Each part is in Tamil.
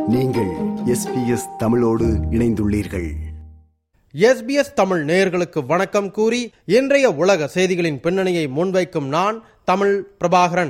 நீங்கள் எஸ்பிஎஸ் தமிழோடு இணைந்துள்ளீர்கள் எஸ்பிஎஸ் தமிழ் நேயர்களுக்கு வணக்கம் கூறி இன்றைய உலக செய்திகளின் பின்னணியை முன்வைக்கும் நான் தமிழ் பிரபாகரன்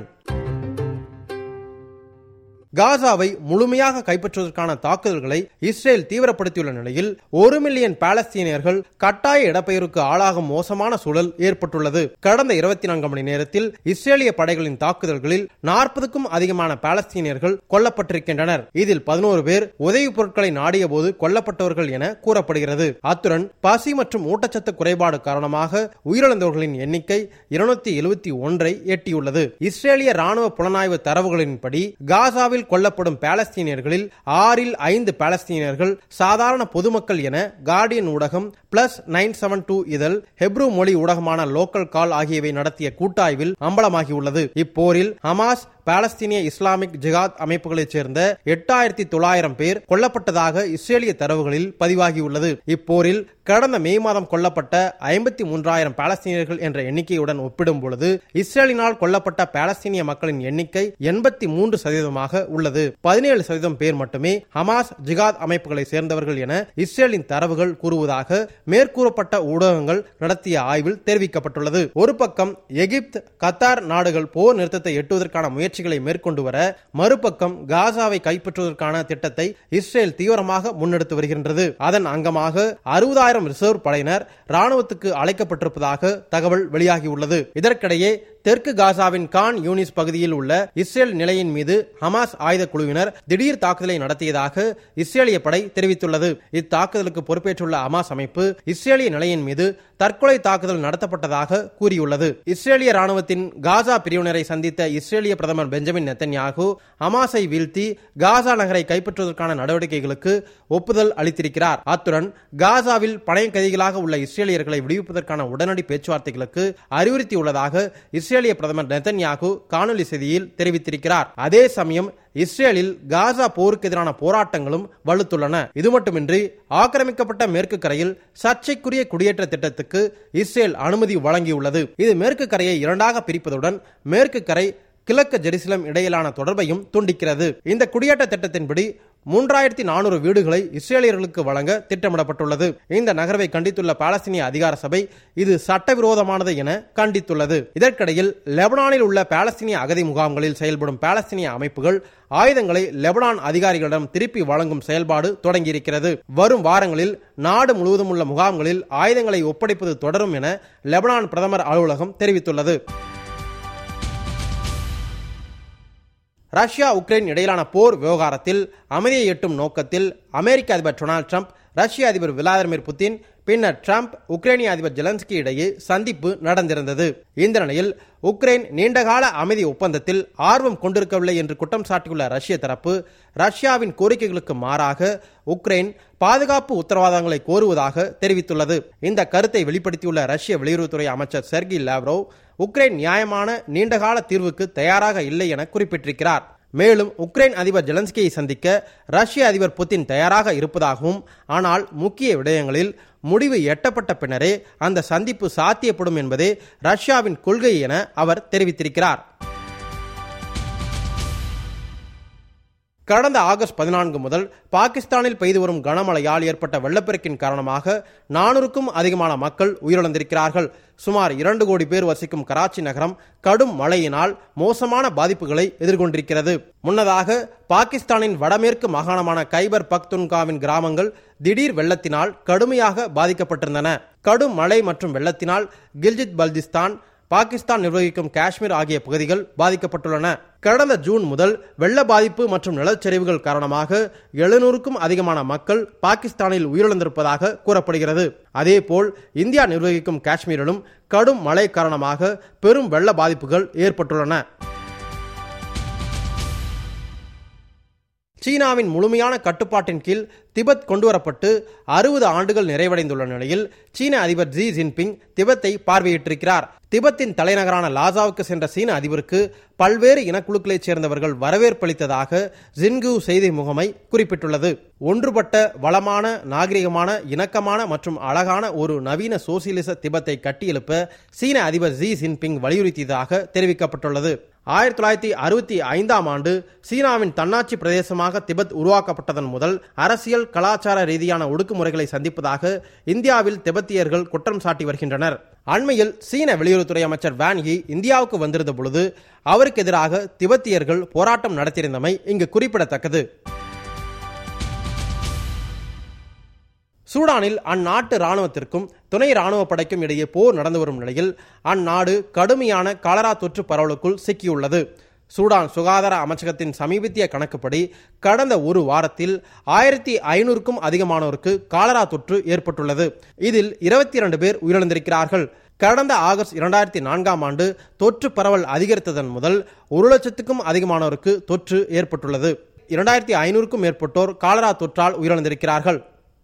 காசாவை முழுமையாக கைப்பற்றுவதற்கான தாக்குதல்களை இஸ்ரேல் தீவிரப்படுத்தியுள்ள நிலையில் ஒரு மில்லியன் பாலஸ்தீனியர்கள் கட்டாய இடப்பெயருக்கு ஆளாகும் மோசமான சூழல் ஏற்பட்டுள்ளது கடந்த இருபத்தி நான்கு மணி நேரத்தில் இஸ்ரேலிய படைகளின் தாக்குதல்களில் நாற்பதுக்கும் அதிகமான பாலஸ்தீனியர்கள் கொல்லப்பட்டிருக்கின்றனர் இதில் பதினோரு பேர் உதவிப் பொருட்களை நாடிய போது கொல்லப்பட்டவர்கள் என கூறப்படுகிறது அத்துடன் பசி மற்றும் ஊட்டச்சத்து குறைபாடு காரணமாக உயிரிழந்தவர்களின் எண்ணிக்கை இருநூத்தி எழுபத்தி ஒன்றை எட்டியுள்ளது இஸ்ரேலிய ராணுவ புலனாய்வு தரவுகளின்படி காசாவில் கொல்லப்படும் பாலஸ்தீனியர்களில் ஆறில் ஐந்து பாலஸ்தீனியர்கள் சாதாரண பொதுமக்கள் என கார்டியன் ஊடகம் பிளஸ் நைன் செவன் டூ இதழ் ஹெப்ரு மொழி ஊடகமான லோக்கல் கால் ஆகியவை நடத்திய கூட்டாய்வில் அம்பலமாகியுள்ளது இப்போரில் ஹமாஸ் பாலஸ்தீனிய இஸ்லாமிக் ஜிகாத் அமைப்புகளைச் சேர்ந்த எட்டாயிரத்தி தொள்ளாயிரம் பேர் கொல்லப்பட்டதாக இஸ்ரேலிய தரவுகளில் பதிவாகியுள்ளது இப்போரில் கடந்த மே மாதம் கொல்லப்பட்ட ஐம்பத்தி மூன்றாயிரம் பாலஸ்தீனியர்கள் என்ற எண்ணிக்கையுடன் ஒப்பிடும் பொழுது இஸ்ரேலினால் கொல்லப்பட்ட பாலஸ்தீனிய மக்களின் எண்ணிக்கை எண்பத்தி மூன்று சதவீதமாக உள்ளது பதினேழு சதவீதம் பேர் மட்டுமே ஹமாஸ் ஜிகாத் அமைப்புகளை சேர்ந்தவர்கள் என இஸ்ரேலின் தரவுகள் கூறுவதாக மேற்கூறப்பட்ட ஊடகங்கள் நடத்திய ஆய்வில் தெரிவிக்கப்பட்டுள்ளது ஒரு பக்கம் எகிப்து கத்தார் நாடுகள் போர் நிறுத்தத்தை எட்டுவதற்கான முயற்சிகளை மேற்கொண்டு வர மறுபக்கம் காசாவை கைப்பற்றுவதற்கான திட்டத்தை இஸ்ரேல் தீவிரமாக முன்னெடுத்து வருகின்றது அதன் அங்கமாக அறுபதாயிரம் ரிசர்வ் படையினர் ராணுவத்துக்கு அழைக்கப்பட்டிருப்பதாக தகவல் வெளியாகியுள்ளது இதற்கிடையே தெற்கு காசாவின் கான் யூனிஸ் பகுதியில் உள்ள இஸ்ரேல் நிலையின் மீது ஹமாஸ் ஆயுத குழுவினர் திடீர் தாக்குதலை நடத்தியதாக இஸ்ரேலிய படை தெரிவித்துள்ளது இத்தாக்குதலுக்கு பொறுப்பேற்றுள்ள ஹமாஸ் அமைப்பு இஸ்ரேலிய நிலையின் மீது தற்கொலை தாக்குதல் நடத்தப்பட்டதாக கூறியுள்ளது இஸ்ரேலிய ராணுவத்தின் காசா பிரிவினரை சந்தித்த இஸ்ரேலிய பிரதமர் பெஞ்சமின் நெத்தன்யாகு ஹமாஸை வீழ்த்தி காசா நகரை கைப்பற்றுவதற்கான நடவடிக்கைகளுக்கு ஒப்புதல் அளித்திருக்கிறார் அத்துடன் காசாவில் பணைய கைதிகளாக உள்ள இஸ்ரேலியர்களை விடுவிப்பதற்கான உடனடி பேச்சுவார்த்தைகளுக்கு அறிவுறுத்தியுள்ளதாக இஸ்ரேலிய பிரதமர் நெத்தன்யாகு காணொலி செய்தியில் தெரிவித்திருக்கிறார் அதே சமயம் இஸ்ரேலில் காசா போருக்கு எதிரான போராட்டங்களும் வலுத்துள்ளன இது மட்டுமின்றி ஆக்கிரமிக்கப்பட்ட மேற்கு கரையில் சர்ச்சைக்குரிய குடியேற்ற திட்டத்துக்கு இஸ்ரேல் அனுமதி வழங்கியுள்ளது இது மேற்கு கரையை இரண்டாக பிரிப்பதுடன் மேற்கு கரை கிழக்கு ஜெருசலம் இடையிலான தொடர்பையும் துண்டிக்கிறது இந்த குடியேற்ற திட்டத்தின்படி மூன்றாயிரத்தி நானூறு வீடுகளை இஸ்ரேலியர்களுக்கு வழங்க திட்டமிடப்பட்டுள்ளது இந்த நகர்வை கண்டித்துள்ள பாலஸ்தீனிய அதிகார சபை இது சட்டவிரோதமானது என கண்டித்துள்ளது இதற்கிடையில் லெபனானில் உள்ள பாலஸ்தீனிய அகதி முகாம்களில் செயல்படும் பாலஸ்தீனிய அமைப்புகள் ஆயுதங்களை லெபனான் அதிகாரிகளிடம் திருப்பி வழங்கும் செயல்பாடு தொடங்கியிருக்கிறது வரும் வாரங்களில் நாடு முழுவதும் உள்ள முகாம்களில் ஆயுதங்களை ஒப்படைப்பது தொடரும் என லெபனான் பிரதமர் அலுவலகம் தெரிவித்துள்ளது ரஷ்யா உக்ரைன் இடையிலான போர் விவகாரத்தில் அமைதியை எட்டும் நோக்கத்தில் அமெரிக்க அதிபர் டொனால்டு ட்ரம்ப் ரஷ்ய அதிபர் விளாடிமிர் புட்டின் பின்னர் ட்ரம்ப் உக்ரைனிய அதிபர் ஜெலன்ஸ்கி இடையே சந்திப்பு நடந்திருந்தது இந்த நிலையில் உக்ரைன் நீண்டகால அமைதி ஒப்பந்தத்தில் ஆர்வம் கொண்டிருக்கவில்லை என்று குற்றம் சாட்டியுள்ள ரஷ்ய தரப்பு ரஷ்யாவின் கோரிக்கைகளுக்கு மாறாக உக்ரைன் பாதுகாப்பு உத்தரவாதங்களை கோருவதாக தெரிவித்துள்ளது இந்த கருத்தை வெளிப்படுத்தியுள்ள ரஷ்ய வெளியுறவுத்துறை அமைச்சர் செர்கி லாவ்ரோவ் உக்ரைன் நியாயமான நீண்டகால தீர்வுக்கு தயாராக இல்லை என குறிப்பிட்டிருக்கிறார் மேலும் உக்ரைன் அதிபர் ஜெலன்ஸ்கியை சந்திக்க ரஷ்ய அதிபர் புத்தின் தயாராக இருப்பதாகவும் ஆனால் முக்கிய விடயங்களில் முடிவு எட்டப்பட்ட பின்னரே அந்த சந்திப்பு சாத்தியப்படும் என்பதே ரஷ்யாவின் கொள்கை என அவர் தெரிவித்திருக்கிறார் கடந்த ஆகஸ்ட் பதினான்கு முதல் பாகிஸ்தானில் பெய்து வரும் கனமழையால் ஏற்பட்ட வெள்ளப்பெருக்கின் காரணமாக நானூறுக்கும் அதிகமான மக்கள் உயிரிழந்திருக்கிறார்கள் சுமார் இரண்டு கோடி பேர் வசிக்கும் கராச்சி நகரம் கடும் மழையினால் மோசமான பாதிப்புகளை எதிர்கொண்டிருக்கிறது முன்னதாக பாகிஸ்தானின் வடமேற்கு மாகாணமான கைபர் பக்துன்காவின் கிராமங்கள் திடீர் வெள்ளத்தினால் கடுமையாக பாதிக்கப்பட்டிருந்தன கடும் மழை மற்றும் வெள்ளத்தினால் கில்ஜித் பல்திஸ்தான் பாகிஸ்தான் நிர்வகிக்கும் காஷ்மீர் ஆகிய பகுதிகள் பாதிக்கப்பட்டுள்ளன கடந்த ஜூன் முதல் வெள்ள பாதிப்பு மற்றும் நிலச்சரிவுகள் காரணமாக எழுநூறுக்கும் அதிகமான மக்கள் பாகிஸ்தானில் உயிரிழந்திருப்பதாக கூறப்படுகிறது அதேபோல் இந்தியா நிர்வகிக்கும் காஷ்மீரிலும் கடும் மழை காரணமாக பெரும் வெள்ள பாதிப்புகள் ஏற்பட்டுள்ளன சீனாவின் முழுமையான கட்டுப்பாட்டின் கீழ் திபெத் கொண்டுவரப்பட்டு அறுபது ஆண்டுகள் நிறைவடைந்துள்ள நிலையில் சீன அதிபர் ஜி ஜின்பிங் திபெத்தை பார்வையிட்டிருக்கிறார் திபெத்தின் தலைநகரான லாசாவுக்கு சென்ற சீன அதிபருக்கு பல்வேறு இனக்குழுக்களைச் சேர்ந்தவர்கள் வரவேற்பளித்ததாக ஜின்கு செய்தி முகமை குறிப்பிட்டுள்ளது ஒன்றுபட்ட வளமான நாகரிகமான இணக்கமான மற்றும் அழகான ஒரு நவீன சோசியலிச திபெத்தை கட்டியெழுப்ப சீன அதிபர் ஜி ஜின்பிங் வலியுறுத்தியதாக தெரிவிக்கப்பட்டுள்ளது ஆயிரத்தி தொள்ளாயிரத்தி அறுபத்தி ஐந்தாம் ஆண்டு சீனாவின் தன்னாட்சி பிரதேசமாக திபெத் உருவாக்கப்பட்டதன் முதல் அரசியல் கலாச்சார ரீதியான ஒடுக்குமுறைகளை சந்திப்பதாக இந்தியாவில் திபெத்தியர்கள் குற்றம் சாட்டி வருகின்றனர் அண்மையில் சீன வெளியுறவுத்துறை அமைச்சர் வான் யி இந்தியாவுக்கு வந்திருந்த பொழுது அவருக்கு எதிராக திபெத்தியர்கள் போராட்டம் நடத்தியிருந்தமை இங்கு குறிப்பிடத்தக்கது சூடானில் அந்நாட்டு ராணுவத்திற்கும் துணை ராணுவ படைக்கும் இடையே போர் நடந்து வரும் நிலையில் அந்நாடு கடுமையான காலரா தொற்று பரவலுக்குள் சிக்கியுள்ளது சூடான் சுகாதார அமைச்சகத்தின் சமீபத்திய கணக்குப்படி கடந்த ஒரு வாரத்தில் ஆயிரத்தி ஐநூறுக்கும் அதிகமானோருக்கு காலரா தொற்று ஏற்பட்டுள்ளது இதில் இருபத்தி இரண்டு பேர் உயிரிழந்திருக்கிறார்கள் கடந்த ஆகஸ்ட் இரண்டாயிரத்தி நான்காம் ஆண்டு தொற்று பரவல் அதிகரித்ததன் முதல் ஒரு லட்சத்துக்கும் அதிகமானோருக்கு தொற்று ஏற்பட்டுள்ளது இரண்டாயிரத்தி ஐநூறுக்கும் மேற்பட்டோர் காலரா தொற்றால் உயிரிழந்திருக்கிறார்கள்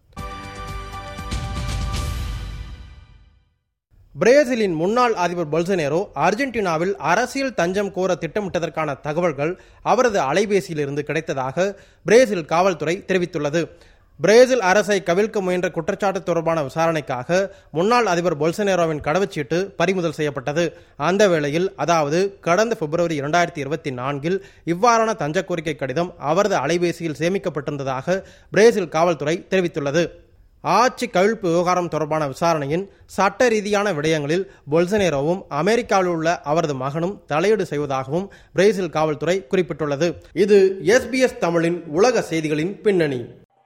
பிரேசிலின் முன்னாள் அதிபர் பொல்சனேரோ அர்ஜென்டினாவில் அரசியல் தஞ்சம் கோர திட்டமிட்டதற்கான தகவல்கள் அவரது அலைபேசியிலிருந்து கிடைத்ததாக பிரேசில் காவல்துறை தெரிவித்துள்ளது பிரேசில் அரசை கவிழ்க்க முயன்ற குற்றச்சாட்டு தொடர்பான விசாரணைக்காக முன்னாள் அதிபர் பொல்சனேரோவின் கடவுச்சீட்டு பறிமுதல் செய்யப்பட்டது அந்த வேளையில் அதாவது கடந்த பிப்ரவரி இரண்டாயிரத்தி இருபத்தி நான்கில் இவ்வாறான தஞ்ச கோரிக்கை கடிதம் அவரது அலைபேசியில் சேமிக்கப்பட்டிருந்ததாக பிரேசில் காவல்துறை தெரிவித்துள்ளது ஆட்சி கவிழ்ப்பு விவகாரம் தொடர்பான விசாரணையின் சட்ட ரீதியான விடயங்களில் பொல்சனேரோவும் அமெரிக்காவில் உள்ள அவரது மகனும் தலையீடு செய்வதாகவும் பிரேசில் காவல்துறை குறிப்பிட்டுள்ளது இது எஸ்பிஎஸ் தமிழின் உலக செய்திகளின் பின்னணி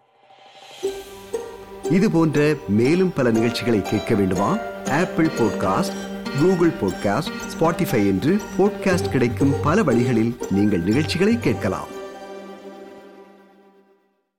இது போன்ற மேலும் பல நிகழ்ச்சிகளை கேட்க வேண்டுமா Apple podcast Google podcast Spotify என்று பாட்காஸ்ட் கிடைக்கும் பல வழிகளில் நீங்கள் நிகழ்ச்சிகளை கேட்கலாம்